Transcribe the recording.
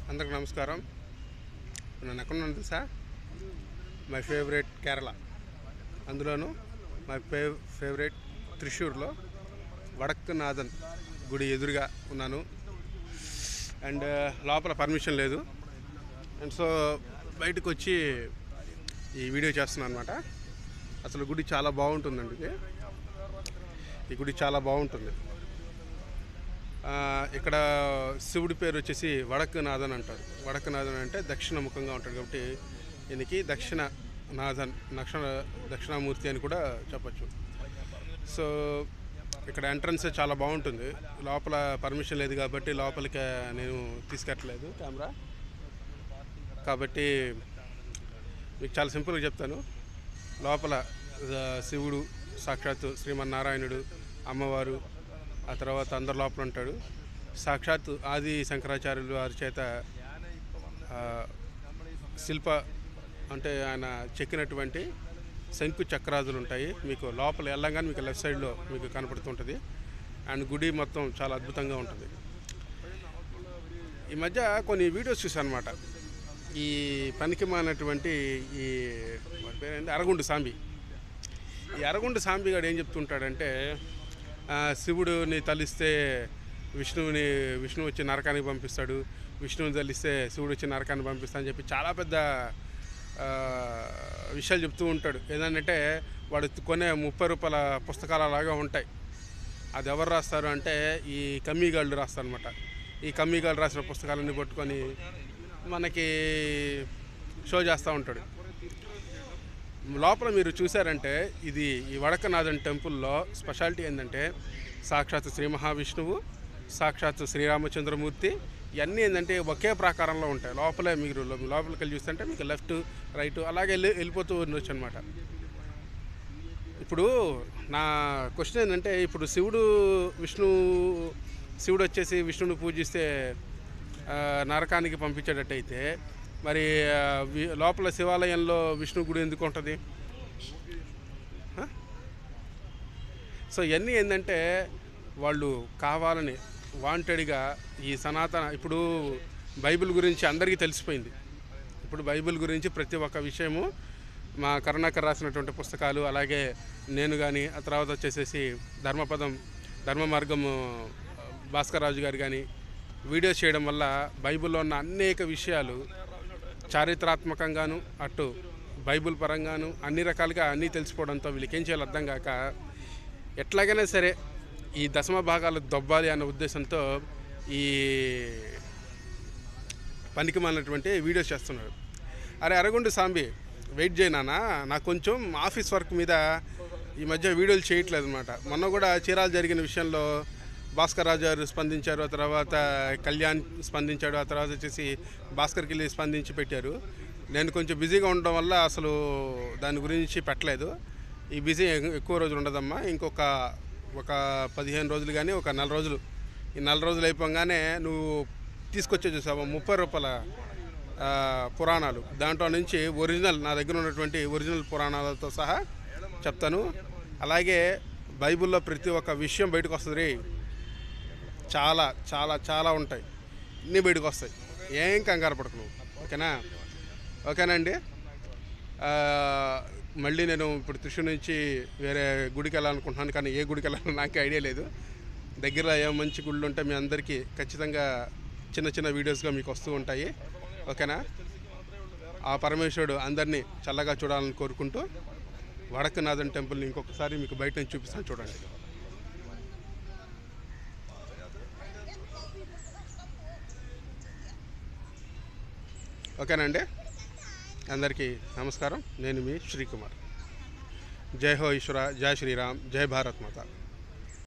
అందరికి నమస్కారం నన్ను ఎక్కడ ఉన్నాను తెలుసా మై ఫేవరెట్ కేరళ అందులోనూ మై ఫే ఫేవరెట్ త్రిశూర్లో వడక్కునాథన్ గుడి ఎదురుగా ఉన్నాను అండ్ లోపల పర్మిషన్ లేదు అండ్ సో బయటకు వచ్చి ఈ వీడియో చేస్తున్నాను అనమాట అసలు గుడి చాలా బాగుంటుందండి ఇది ఈ గుడి చాలా బాగుంటుంది ఆ, ఇక్కడ శివుడి పేరు వచ్చేసి వడక్కునాథన్ అంటారు వడక్కునాథన్ అంటే దక్షిణ ముఖంగా ఉంటాడు కాబట్టి ఈయనకి దక్షిణ నాథన్ దక్షిణ దక్షిణామూర్తి అని కూడా చెప్పచ్చు సో ఇక్కడ ఎంట్రన్స్ చాలా బాగుంటుంది లోపల పర్మిషన్ లేదు కాబట్టి లోపలికి నేను తీసుకెట్టలేదు కెమెరా కాబట్టి మీకు చాలా సింపుల్గా చెప్తాను లోపల ఆ, శివుడు సాక్షాత్తు శ్రీమన్నారాయణుడు అమ్మవారు ఆ తర్వాత అందరు లోపల ఉంటాడు సాక్షాత్తు ఆది శంకరాచార్యులు వారి చేత ఆ, శిల్ప అంటే ఆయన చెక్కినటువంటి శంకు చక్రాదులు ఉంటాయి మీకు లోపల వెళ్ళగానే మీకు లెఫ్ట్ సైడ్లో మీకు కనపడుతుంటుంది అండ్ గుడి మొత్తం చాలా అద్భుతంగా ఉంటుంది ఈ మధ్య కొన్ని వీడియోస్ చూసాను అనమాట ఈ పనికిమానటువంటి ఈ వాడి పేరేంటి అరగుండు సాంబి ఈ అరగుండు సాంబి గారు ఏం చెప్తుంటాడంటే ఆ, శివుడిని తలిస్తే విష్ణువుని విష్ణువు వచ్చి నరకానికి పంపిస్తాడు విష్ణువుని తలిస్తే శివుడు వచ్చి నరకానికి పంపిస్తా అని చెప్పి చాలా పెద్ద ఆ, విషయాలు చెప్తూ ఉంటాడు ఏదంటే వాడు కొనే ముప్పై రూపాయల పుస్తకాలు అలాగా ఉంటాయి అది ఎవరు రాస్తారు అంటే ఈ కమ్మీగాళ్ళు రాస్తారనమాట ఈ కమ్మీగాళ్ళు రాసిన పుస్తకాలన్నీ పట్టుకొని మనకి షో చేస్తూ ఉంటాడు లోపల మీరు చూసారంటే ఇది ఈ వడకనాథన్ టెంపుల్లో స్పెషాలిటీ ఏంటంటే సాక్షాత్ శ్రీ మహావిష్ణువు సాక్షాత్ శ్రీరామచంద్రమూర్తి ఇవన్నీ ఏంటంటే ఒకే ప్రాకారంలో ఉంటాయి లోపలే మీరు లో- లోపలికి వెళ్ళి చూస్తుంటే మీకు లెఫ్ట్ రైట్ అలాగే వెళ్ళి వెళ్ళిపోతూ ఉండొచ్చు అనమాట ఇప్పుడు నా క్వశ్చన్ ఏంటంటే ఇప్పుడు శివుడు విష్ణు శివుడు వచ్చేసి విష్ణుని పూజిస్తే ఆ, నరకానికి పంపించేటట్టయితే మరి ఆ, వి- లోపల శివాలయంలో విష్ణు గుడి ఎందుకు ఉంటుంది ఆ? సో ఇవన్నీ ఏంటంటే వాళ్ళు కావాలని వాంటెడ్గా ఈ సనాతన ఇప్పుడు బైబిల్ గురించి అందరికీ తెలిసిపోయింది ఇప్పుడు బైబిల్ గురించి ప్రతి ఒక్క విషయము మా కరుణాకర్ రాసినటువంటి పుస్తకాలు అలాగే నేను కానీ ఆ తర్వాత వచ్చేసేసి ధర్మపదం ధర్మ మార్గము భాస్కర్ రాజు గారు కానీ వీడియోస్ చేయడం వల్ల బైబిల్లో ఉన్న అనేక విషయాలు చారిత్రాత్మకంగాను అటు బైబిల్ పరంగాను అన్ని రకాలుగా అన్నీ తెలిసిపోవడంతో వీళ్ళకి ఏం చేయాలో అర్థం కాక ఎట్లాగైనా సరే ఈ దశమ భాగాలు దొబ్బాలి అన్న ఉద్దేశంతో ఈ పనికి మాలినటువంటి వీడియోస్ చేస్తున్నాడు అరే అరగుండు సాంబి వెయిట్ చేయనానా నాకు కొంచెం ఆఫీస్ వర్క్ మీద ఈ మధ్య వీడియోలు చేయట్లేదు అనమాట మొన్న కూడా చీరాలు జరిగిన విషయంలో భాస్కర్ రాజు గారు స్పందించారు ఆ తర్వాత కళ్యాణ్ స్పందించాడు ఆ తర్వాత వచ్చేసి భాస్కర్కి వెళ్ళి స్పందించి పెట్టారు నేను కొంచెం బిజీగా ఉండడం వల్ల అసలు దాని గురించి పెట్టలేదు ఈ బిజీ ఎక్కువ రోజులు ఉండదమ్మా ఇంకొక ఒక పదిహేను రోజులు కానీ ఒక నెల రోజులు ఈ నెల రోజులు అయిపోగానే నువ్వు తీసుకొచ్చే చూసావా ముప్పై రూపాయల ఆ, పురాణాలు దాంట్లో నుంచి ఒరిజినల్ నా దగ్గర ఉన్నటువంటి ఒరిజినల్ పురాణాలతో సహా చెప్తాను అలాగే బైబిల్లో ప్రతి ఒక్క విషయం బయటకు వస్తుంది రే చాలా చాలా చాలా ఉంటాయి అన్నీ బయటకు వస్తాయి ఏం కంగారు పడకు నువ్వు ఓకేనా ఓకేనండి ఆ, మళ్ళీ నేను ఇప్పుడు త్రిశూర్ నుంచి వేరే గుడికి వెళ్ళాలనుకుంటున్నాను కానీ ఏ గుడికి వెళ్ళాలో నాకు ఐడియా లేదు దగ్గరలో ఏ మంచి గుళ్ళు ఉంటే మీ అందరికీ ఖచ్చితంగా చిన్న చిన్న వీడియోస్గా మీకు వస్తూ ఉంటాయి ఓకేనా ఆ పరమేశ్వరుడు అందరినీ చల్లగా చూడాలని కోరుకుంటూ వడకనాథన్ టెంపుల్ని ఇంకొకసారి మీకు బయట నుంచి చూపిస్తాను చూడండి ఓకేనండి అందరికీ నమస్కారం నేను మీ శ్రీకుమార్ జై హో ఈశ్వర జై శ్రీరామ్ జై భారత్ మాత